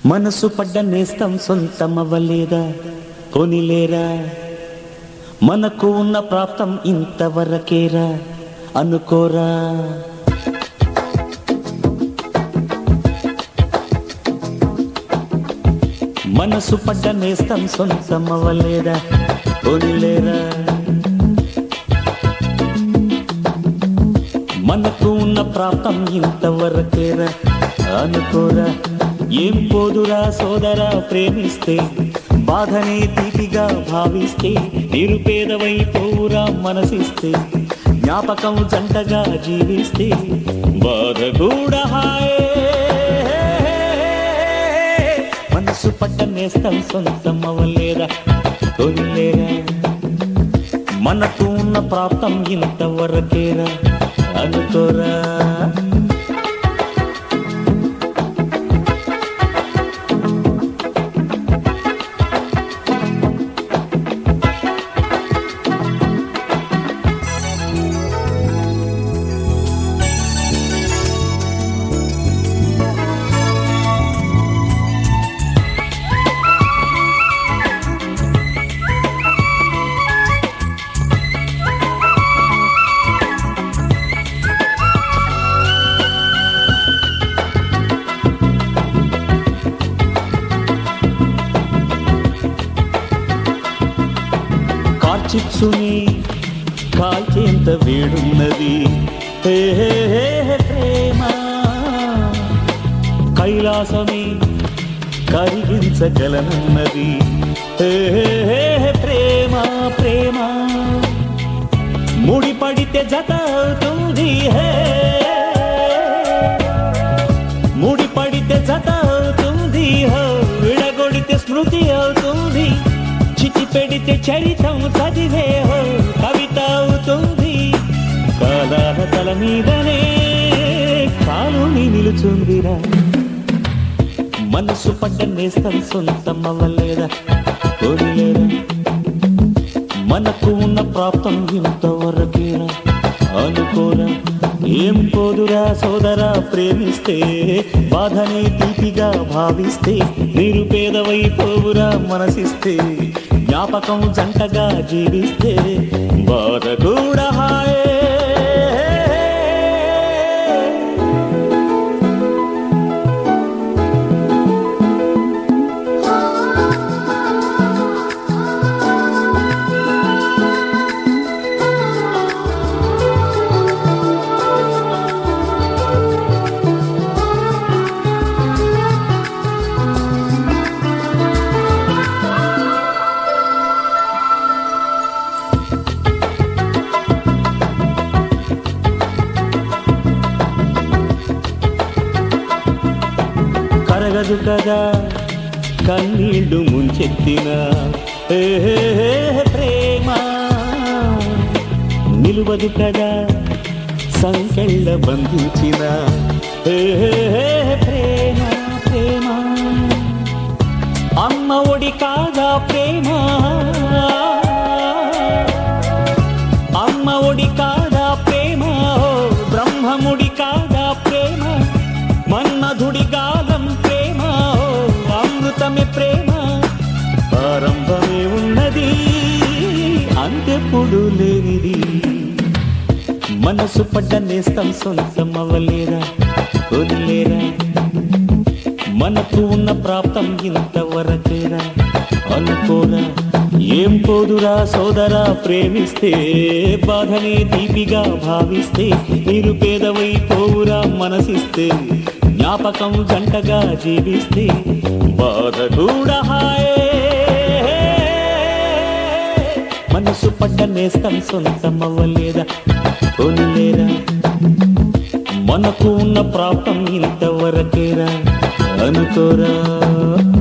మనసు పడ్డ నేస్తం సొంతమవ్వలేదా కొనిలేరా మనకు ఉన్న ప్రాప్తం ఇంతవరకేరా అనుకోరా మనసు పడ్డ నేస్తం సొంతమవ్వలేదా కొనిలేరా మనకు ఉన్న ప్రాప్తం ఇంతవరకేరా అనుకోరా ఏం పోదురా సోదరా ప్రేమిస్తే బాధనే తీపిగా భావిస్తే నిరుపేదవై పోవురా మనసిస్తే జ్ఞాపకం జంటగా జీవిస్తే బాధ కూడా హాయే మనసు పట్ట నేస్తం సొంతం అవ్వలేదా కొనిలేరా మనకు ఉన్న ప్రాప్తం ఇంతవరకేరా అనుకోరా కార్చిచ్చుని కాల్చేంత వేడున్నది హే హే హే హే ప్రేమ కైలాసమే కరిగించగలనున్నది హే హే హే హే ప్రేమ ప్రేమ ముడిపడితే జత అవుతుంది హే ముడిపడితే జత అవుతుంది హో విడగొడితే స్మృతి అవుతుంది చిటి పెడితే చరితం చదివే హో కవిత అవుతుంది కాలాల తల మీదనే కాలుని నిలుచుందిరా మనసు పడ్డ నేస్తం సొంతం అవ్వలేదా కోరిలేదా మనకు ఉన్న ప్రాప్తం ఇంతవరకేరా అనుకోరా ఏం పోదురా సోదరా ప్రేమిస్తే బాధనే తీపిగా భావిస్తే నిరుపేదవై పోవురా మనసిస్తే జ్ఞాపకం జంటగా జీవిస్తే బాధ కూడా హాయే కరగదు కదా కన్నీళ్లు ముంచెత్తిన హే హే హే ప్రేమ నిలువదు కదా సంకెళ్ళ బంధించిన హే హే హే ప్రేమ ప్రేమ అమ్మ ఒడి కాదా ప్రేమ అమ్మ ఒడి కాదా ప్రేమ ఓ బ్రహ్మముడి కాదా ప్రేమ మన్మధుడి గాలం ప్రేమ ఓ అమృతమే ప్రేమ ఆరంభమే ఉన్నది అంతెప్పుడు లేనిది మనసు పడ్డ నేస్తం సొంతం అవ్వలేరా వదిలేరా మనకు ఉన్న ప్రాప్తం ఇంతవరకేరా అనుకోరా ఏం పోదురా సోదరా ప్రేమిస్తే బాధనే తీపిగా భావిస్తే నిరుపేదవై పోవురా మనసిస్తే జ్ఞాపకం జంటగా జీవిస్తే బాధ కూడా హాయే మనసు పడ్డ నేస్తం సొంతం అవ్వలేదా కొనిలేరా మనకు ఉన్న ప్రాప్తం ఇంతవరకేరా అనుకోరా